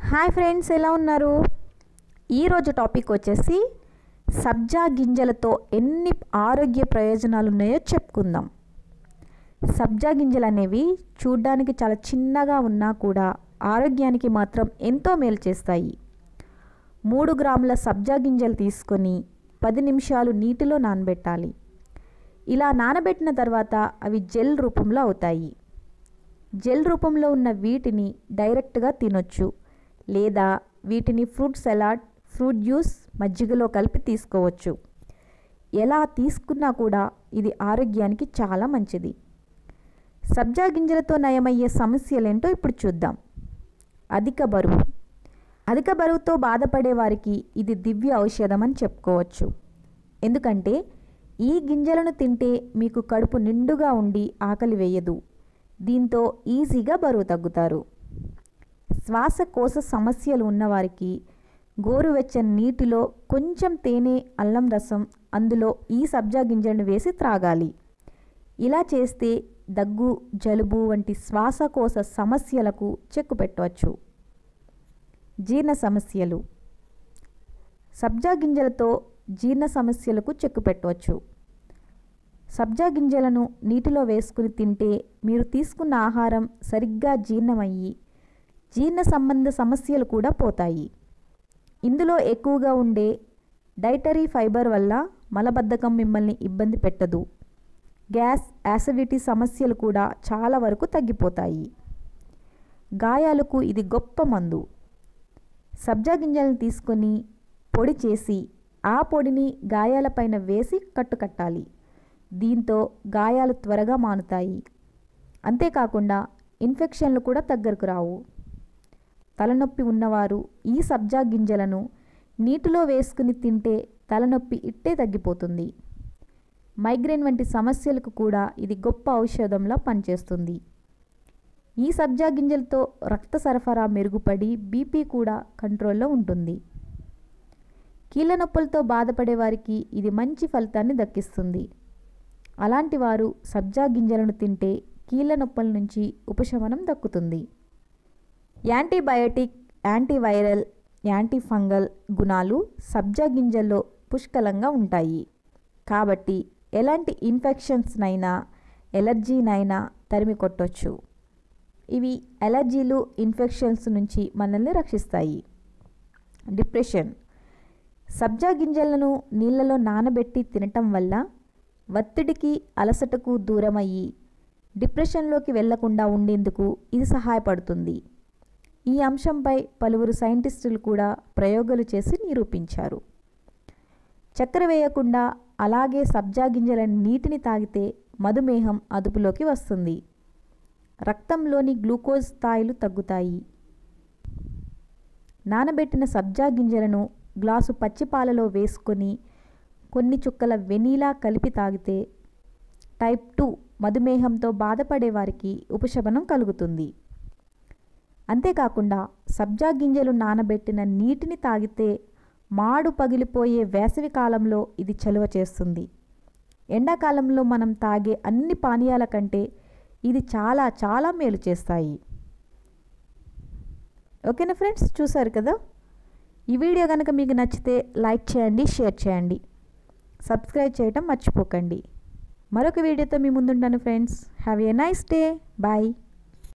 hi friends ఎలా ఉన్నారు ఈరోజు టాపిక్ వచ్చేసి సబ్జా గింజలతో ఎన్ని ఆరోగ్య ప్రయోజనాలు ఉన్నాయో చెప్పుకుందాం సబ్జా గింజలు అనేవి చూడ్డానికి చాలా చిన్నగా ఉన్నా కూడా ఆరోగ్యానికి మాత్రం ఎంతో మేలు చేస్తాయి మూడు గ్రాముల సబ్జా గింజలు తీసుకొని పది నిమిషాలు నీటిలో నానబెట్టాలి ఇలా నానబెట్టిన తర్వాత అవి జెల్ రూపంలో అవుతాయి జెల్ రూపంలో ఉన్న వీటిని డైరెక్ట్గా తినొచ్చు లేదా వీటిని ఫ్రూట్ సలాడ్ ఫ్రూట్ జ్యూస్ మజ్జిగలో కలిపి తీసుకోవచ్చు ఎలా తీసుకున్నా కూడా ఇది ఆరోగ్యానికి చాలా మంచిది సబ్జా గింజలతో నయమయ్యే సమస్యలేంటో ఇప్పుడు చూద్దాం అధిక బరువు అధిక బరువుతో బాధపడే వారికి ఇది దివ్య ఔషధం అని చెప్పుకోవచ్చు ఎందుకంటే ఈ గింజలను తింటే మీకు కడుపు నిండుగా ఉండి ఆకలి వేయదు దీంతో ఈజీగా బరువు తగ్గుతారు శ్వాసకోశ సమస్యలు ఉన్నవారికి గోరువెచ్చని నీటిలో కొంచెం తేనె అల్లం రసం అందులో ఈ సబ్జా గింజలను వేసి త్రాగాలి ఇలా చేస్తే దగ్గు జలుబు వంటి శ్వాసకోశ సమస్యలకు చెక్కు పెట్టవచ్చు జీర్ణ సమస్యలు సబ్జా గింజలతో జీర్ణ సమస్యలకు చెక్కు పెట్టవచ్చు సబ్జా గింజలను నీటిలో వేసుకుని తింటే మీరు తీసుకున్న ఆహారం సరిగ్గా జీర్ణమయ్యి జీర్ణ సంబంధ సమస్యలు కూడా పోతాయి ఇందులో ఎక్కువగా ఉండే డైటరీ ఫైబర్ వల్ల మలబద్ధకం మిమ్మల్ని ఇబ్బంది పెట్టదు గ్యాస్ యాసిడిటీ సమస్యలు కూడా చాలా వరకు తగ్గిపోతాయి గాయాలకు ఇది గొప్ప మందు సబ్జా గింజలను తీసుకొని పొడి చేసి ఆ పొడిని గాయాలపైన వేసి కట్టుకట్టాలి దీంతో గాయాలు త్వరగా మానుతాయి అంతేకాకుండా ఇన్ఫెక్షన్లు కూడా దగ్గరకు రావు తలనొప్పి ఉన్నవారు ఈ సబ్జా గింజలను నీటిలో వేసుకుని తింటే తలనొప్పి ఇట్టే తగ్గిపోతుంది మైగ్రేన్ వంటి సమస్యలకు కూడా ఇది గొప్ప ఔషధంలా పనిచేస్తుంది ఈ సబ్జా గింజలతో రక్త సరఫరా మెరుగుపడి బీపీ కూడా కంట్రోల్లో ఉంటుంది కీళ్ళ నొప్పులతో బాధపడే వారికి ఇది మంచి ఫలితాన్ని దక్కిస్తుంది అలాంటి వారు సబ్జా గింజలను తింటే కీళ్ళ నొప్పుల నుంచి ఉపశమనం దక్కుతుంది యాంటీబయోటిక్ యాంటీవైరల్ యాంటీ ఫంగల్ గుణాలు సబ్జా గింజల్లో పుష్కలంగా ఉంటాయి కాబట్టి ఎలాంటి ఇన్ఫెక్షన్స్నైనా ఎలర్జీనైనా తరిమి కొట్టొచ్చు ఇవి ఎలర్జీలు ఇన్ఫెక్షన్స్ నుంచి మనల్ని రక్షిస్తాయి డిప్రెషన్ సబ్జా గింజలను నీళ్ళలో నానబెట్టి తినటం వల్ల ఒత్తిడికి అలసటకు దూరమయ్యి డిప్రెషన్లోకి వెళ్లకుండా ఉండేందుకు ఇది సహాయపడుతుంది ఈ అంశంపై పలువురు సైంటిస్టులు కూడా ప్రయోగాలు చేసి నిరూపించారు చక్కెర వేయకుండా అలాగే సబ్జా గింజల నీటిని తాగితే మధుమేహం అదుపులోకి వస్తుంది రక్తంలోని గ్లూకోజ్ స్థాయిలు తగ్గుతాయి నానబెట్టిన సబ్జా గింజలను గ్లాసు పచ్చిపాలలో వేసుకొని కొన్ని చుక్కల వెనీలా కలిపి తాగితే టైప్ టూ మధుమేహంతో బాధపడే వారికి ఉపశమనం కలుగుతుంది అంతేకాకుండా సబ్జా గింజలు నానబెట్టిన నీటిని తాగితే మాడు పగిలిపోయే వేసవి కాలంలో ఇది చలువ చేస్తుంది ఎండాకాలంలో మనం తాగే అన్ని పానీయాల కంటే ఇది చాలా చాలా మేలు చేస్తాయి ఓకేనా ఫ్రెండ్స్ చూసారు కదా ఈ వీడియో కనుక మీకు నచ్చితే లైక్ చేయండి షేర్ చేయండి సబ్స్క్రైబ్ చేయటం మర్చిపోకండి మరొక వీడియోతో మీ ముందుంటాను friends have a nice day bye